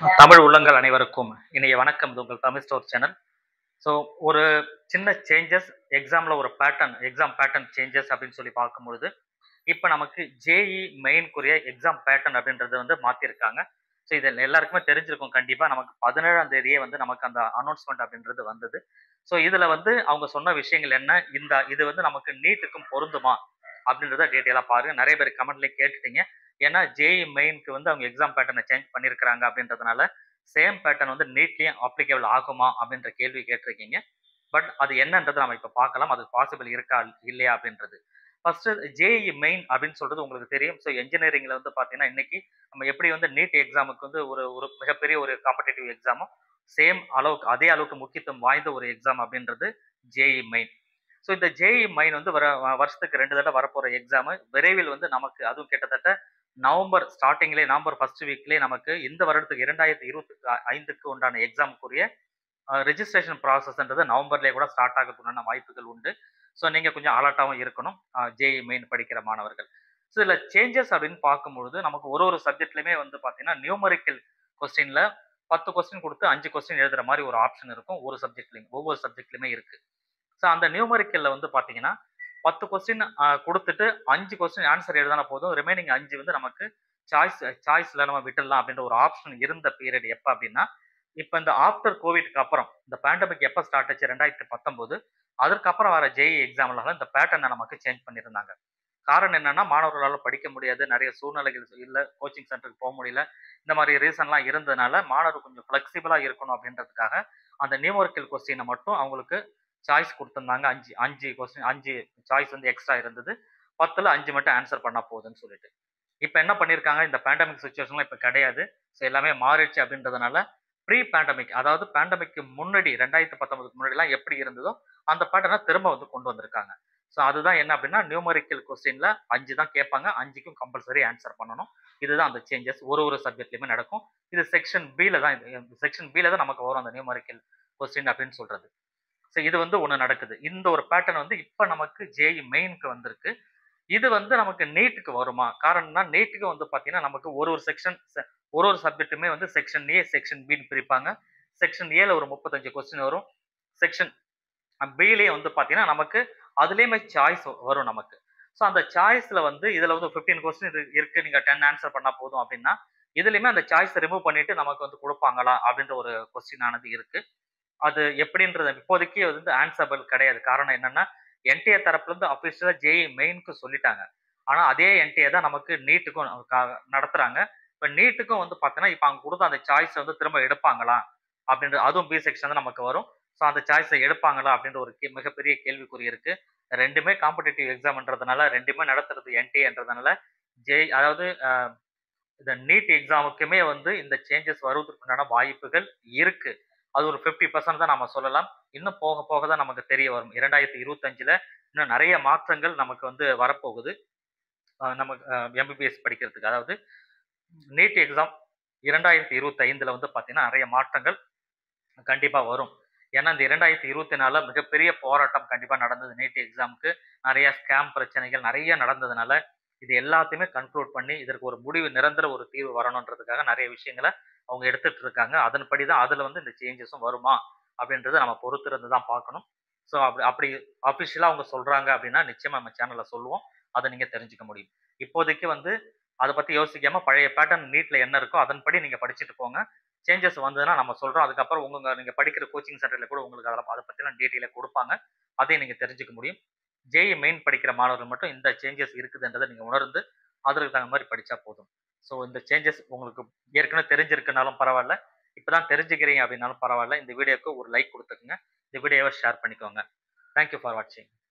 தமிழ் உள்ளங்கள் அனைவருக்கும் இனிய வணக்கம் இது உங்கள் தமிழ் ஸ்டோர் சேனல் ஸோ ஒரு சின்ன சேஞ்சஸ் எக்ஸாமில் ஒரு பேட்டர்ன் எக்ஸாம் பேட்டர்ன் சேஞ்சஸ் அப்படின்னு சொல்லி பார்க்கும்பொழுது இப்போ நமக்கு ஜேஇ மெயின்குரிய எக்ஸாம் பேட்டர்ன் அப்படின்றது வந்து மாற்றிருக்காங்க ஸோ இது எல்லாருக்குமே தெரிஞ்சிருக்கும் கண்டிப்பாக நமக்கு பதினேழாம் தேதியே வந்து நமக்கு அந்த அனௌன்ஸ்மெண்ட் அப்படின்றது வந்தது ஸோ இதில் வந்து அவங்க சொன்ன விஷயங்கள் என்ன இந்த இது வந்து நமக்கு நீட்டுக்கும் பொருந்துமா அப்படின்றத டீட்டெயிலாக பாருங்க நிறைய பேர் கமெண்ட்லேயே கேட்டுட்டீங்க ஏன்னா ஜேஇ மெயினுக்கு வந்து அவங்க எக்ஸாம் பேட்டர்னை சேஞ்ச் பண்ணியிருக்கிறாங்க அப்படின்றதுனால சேம் பேட்டர்ன் வந்து நீட்லேயும் அப்ளிகபிள் ஆகுமா அப்படின்ற கேள்வி கேட்டிருக்கீங்க பட் அது என்னன்றது நம்ம இப்போ பார்க்கலாம் அது பாசிபிள் இருக்கா இல்லையா அப்படின்றது ஃபர்ஸ்ட் ஜேஇ மெயின் அப்படின்னு சொல்றது உங்களுக்கு தெரியும் ஸோ இன்ஜினியரிங்ல வந்து பார்த்தீங்கன்னா இன்னைக்கு நம்ம எப்படி வந்து நீட் எக்ஸாமுக்கு வந்து ஒரு ஒரு மிகப்பெரிய ஒரு காம்படிட்டிவ் எக்ஸாமும் சேம் அளவுக்கு அதே அளவுக்கு முக்கியத்துவம் வாய்ந்த ஒரு எக்ஸாம் அப்படின்றது ஜேஇ மெயின் ஸோ இந்த ஜேஇ மைன் வந்து வர வருஷத்துக்கு ரெண்டு தடவை வரப்போகிற எக்ஸாமு விரைவில் வந்து நமக்கு அதுவும் கிட்டத்தட்ட நவம்பர் ஸ்டார்டிங்லேயே நவம்பர் ஃபர்ஸ்ட் வீக்லேயே நமக்கு இந்த வருடத்துக்கு இரண்டாயிரத்தி இருபத்தி ஐந்துக்கு உண்டான எக்ஸாமுக்குரிய ரெஜிஸ்ட்ரேஷன் ப்ராசஸ்ன்றது நவம்பர்லேயே கூட ஸ்டார்ட் ஆகிறதுக்குண்டான வாய்ப்புகள் உண்டு ஸோ நீங்கள் கொஞ்சம் அலர்ட்டாகவும் இருக்கணும் ஜேஇ மெயின் படிக்கிற மாணவர்கள் ஸோ இதில் சேஞ்சஸ் அப்படின்னு பார்க்கும்பொழுது நமக்கு ஒரு ஒரு சப்ஜெக்ட்லையுமே வந்து பார்த்தீங்கன்னா நியூமரிக்கல் கொஸ்டினில் பத்து கொஸ்டின் கொடுத்து அஞ்சு கொஸ்டின் எழுதுற மாதிரி ஒரு ஆப்ஷன் இருக்கும் ஒரு சப்ஜெக்ட்லையும் ஒவ்வொரு சப்ஜெக்ட்லையுமே இருக்குது ஸோ அந்த நியூமரிக்கல்ல வந்து பார்த்தீங்கன்னா பத்து கொஸ்டின் கொடுத்துட்டு அஞ்சு கொஸ்டின் ஆன்சர் எழுதினா போதும் ரிமைனிங் அஞ்சு வந்து நமக்கு சாய்ஸ் சாய்ஸில் நம்ம விட்டுடலாம் அப்படின்ற ஒரு ஆப்ஷன் இருந்த பீரியட் எப்போ அப்படின்னா இப்போ இந்த ஆஃப்டர் கோவிட்க்கு அப்புறம் இந்த பேண்டமிக் எப்போ ஸ்டார்ட் ஆச்சு ரெண்டாயிரத்தி பத்தொம்போது அதற்கப்புறம் வர ஜேஇ எக்ஸாம்லாம் இந்த பேட்டர்னை நமக்கு சேஞ்ச் பண்ணியிருந்தாங்க காரணம் என்னன்னா மாணவர்களால் படிக்க முடியாது நிறைய சூழ்நிலைகள் இல்லை கோச்சிங் சென்டருக்கு போக முடியல இந்த மாதிரி ரீசன்லாம் இருந்ததுனால மாணவர் கொஞ்சம் ஃப்ளெக்சிபிளாக இருக்கணும் அப்படின்றதுக்காக அந்த நியூமரிக்கல் கொஸ்டினை மட்டும் அவங்களுக்கு சாய்ஸ் கொடுத்துருந்தாங்க அஞ்சு அஞ்சு கொஸ்டின் அஞ்சு சாய்ஸ் வந்து எக்ஸ்ட்ரா இருந்தது பத்தில் அஞ்சு மட்டும் ஆன்சர் பண்ணால் போகுதுன்னு சொல்லிட்டு இப்போ என்ன பண்ணியிருக்காங்க இந்த பேண்டமிக் சுச்சுவேஷன்லாம் இப்போ கிடையாது ஸோ எல்லாமே மாறிடுச்சு அப்படின்றதுனால ப்ரீ பேண்டமிக் அதாவது பேண்டமிக்கு முன்னாடி ரெண்டாயிரத்தி பத்தொன்பதுக்கு முன்னாடிலாம் எப்படி இருந்ததோ அந்த பேட்டர்னை திரும்ப வந்து கொண்டு வந்திருக்காங்க ஸோ அதுதான் என்ன அப்படின்னா நியூமரிக்கல் கொஸ்டினில் அஞ்சு தான் கேட்பாங்க அஞ்சுக்கும் கம்பல்சரி ஆன்சர் பண்ணணும் இதுதான் அந்த சேஞ்சஸ் ஒரு ஒரு சப்ஜெக்ட்லையுமே நடக்கும் இது செக்ஷன் பியில் தான் இது செக்ஷன் பியில் தான் நமக்கு வரும் அந்த நியூமரிக்கல் கொஸ்டின் அப்படின்னு சொல்கிறது ஸோ இது வந்து ஒன்று நடக்குது இந்த ஒரு பேட்டர்ன் வந்து இப்போ நமக்கு ஜேஇ மெயினுக்கு வந்திருக்கு இது வந்து நமக்கு நீட்டுக்கு வருமா காரணம்னா நீட்டுக்கு வந்து பார்த்தீங்கன்னா நமக்கு ஒரு ஒரு செக்ஷன் ஒரு ஒரு சப்ஜெக்ட்டுமே வந்து செக்ஷன் ஏ செக்ஷன் பின்னு பிரிப்பாங்க செக்ஷன் ஏல ஒரு முப்பத்தஞ்சு கொஸ்டின் வரும் செக்ஷன் பிலேயே வந்து பார்த்தீங்கன்னா நமக்கு அதுலேயுமே சாய்ஸ் வரும் நமக்கு ஸோ அந்த சாய்ஸில் வந்து இதில் வந்து ஃபிஃப்டீன் கொஸ்டின் இருக்கு நீங்கள் டென் ஆன்சர் பண்ணால் போதும் அப்படின்னா இதுலேயுமே அந்த சாய்ஸை ரிமூவ் பண்ணிட்டு நமக்கு வந்து கொடுப்பாங்களா அப்படின்ற ஒரு கொஸ்டின் ஆனது இருக்கு அது எப்படின்றது இப்போதைக்கு வந்து ஆன்சபிள் கிடையாது காரணம் என்னன்னா என்டிஏ தரப்புல இருந்து அபிஷியலா ஜேஇ மெயினுக்கு சொல்லிட்டாங்க ஆனா அதே என்டிஏ தான் நமக்கு நீட்டுக்கும் நடத்துறாங்க இப்ப நீட்டுக்கும் வந்து பார்த்தீங்கன்னா இப்ப அவங்க கொடுத்த அந்த சாய்ஸை வந்து திரும்ப எடுப்பாங்களா அப்படின்ற அதுவும் பி செக்ஷன் தான் நமக்கு வரும் ஸோ அந்த சாய்ஸை எடுப்பாங்களா அப்படின்ற ஒரு மிகப்பெரிய கேள்விக்குறி இருக்கு ரெண்டுமே காம்படிட்டிவ் எக்ஸாம்ன்றதுனால ரெண்டுமே நடத்துறது என்டிஏன்றதுனால ஜே அதாவது இந்த நீட் எக்ஸாமுக்குமே வந்து இந்த சேஞ்சஸ் வருவதற்குண்டான வாய்ப்புகள் இருக்கு அது ஒரு ஃபிஃப்டி பர்சன்ட் தான் நம்ம சொல்லலாம் இன்னும் போக போக தான் நமக்கு தெரிய வரும் இரண்டாயிரத்தி இருபத்தஞ்சில் இன்னும் நிறைய மாற்றங்கள் நமக்கு வந்து வரப்போகுது நமக்கு எம்பிபிஎஸ் படிக்கிறதுக்கு அதாவது நீட் எக்ஸாம் இரண்டாயிரத்தி இருபத்தி ஐந்தில் வந்து பார்த்தீங்கன்னா நிறைய மாற்றங்கள் கண்டிப்பாக வரும் ஏன்னா இந்த இரண்டாயிரத்தி இருபத்தி நாலில் மிகப்பெரிய போராட்டம் கண்டிப்பாக நடந்தது நீட் எக்ஸாமுக்கு நிறைய ஸ்கேம் பிரச்சனைகள் நிறைய நடந்ததுனால இது எல்லாத்தையுமே கன்க்ளூட் பண்ணி இதற்கு ஒரு முடிவு நிரந்தர ஒரு தீர்வு வரணுன்றதுக்காக நிறைய விஷயங்களை அவங்க எடுத்துட்டு இருக்காங்க அதன்படி தான் அதில் வந்து இந்த சேஞ்சஸும் வருமா அப்படின்றத நம்ம பொறுத்து இருந்து தான் பார்க்கணும் ஸோ அப்படி அப்படி அஃபிஷியலாக அவங்க சொல்கிறாங்க அப்படின்னா நிச்சயமாக நம்ம சேனலில் சொல்லுவோம் அதை நீங்கள் தெரிஞ்சுக்க முடியும் இப்போதைக்கு வந்து அதை பற்றி யோசிக்காமல் பழைய பேட்டர்ன் நீட்டில் என்ன இருக்கோ அதன்படி நீங்கள் படிச்சுட்டு போங்க சேஞ்சஸ் வந்ததுன்னா நம்ம சொல்கிறோம் அதுக்கப்புறம் உங்கள் நீங்கள் படிக்கிற கோச்சிங் சென்டரில் கூட உங்களுக்கு அதை அதை பற்றிலாம் டீட்டெயிலாக கொடுப்பாங்க அதையும் நீங்கள் தெரிஞ்சுக்க முடியும் ஜேஇ மெயின் படிக்கிற மாணவர்கள் மட்டும் இந்த சேஞ்சஸ் இருக்குதுன்றதை நீங்கள் உணர்ந்து அதற்கு தகுந்த மாதிரி படித்தா போதும் ஸோ இந்த சேஞ்சஸ் உங்களுக்கு ஏற்கனவே தெரிஞ்சிருக்குனாலும் பரவாயில்ல இப்போ தான் தெரிஞ்சுக்கிறீங்க அப்படின்னாலும் பரவாயில்ல இந்த வீடியோக்கு ஒரு லைக் கொடுத்துக்குங்க இந்த வீடியோவை ஷேர் பண்ணிக்கோங்க தேங்க்யூ ஃபார் வாட்சிங்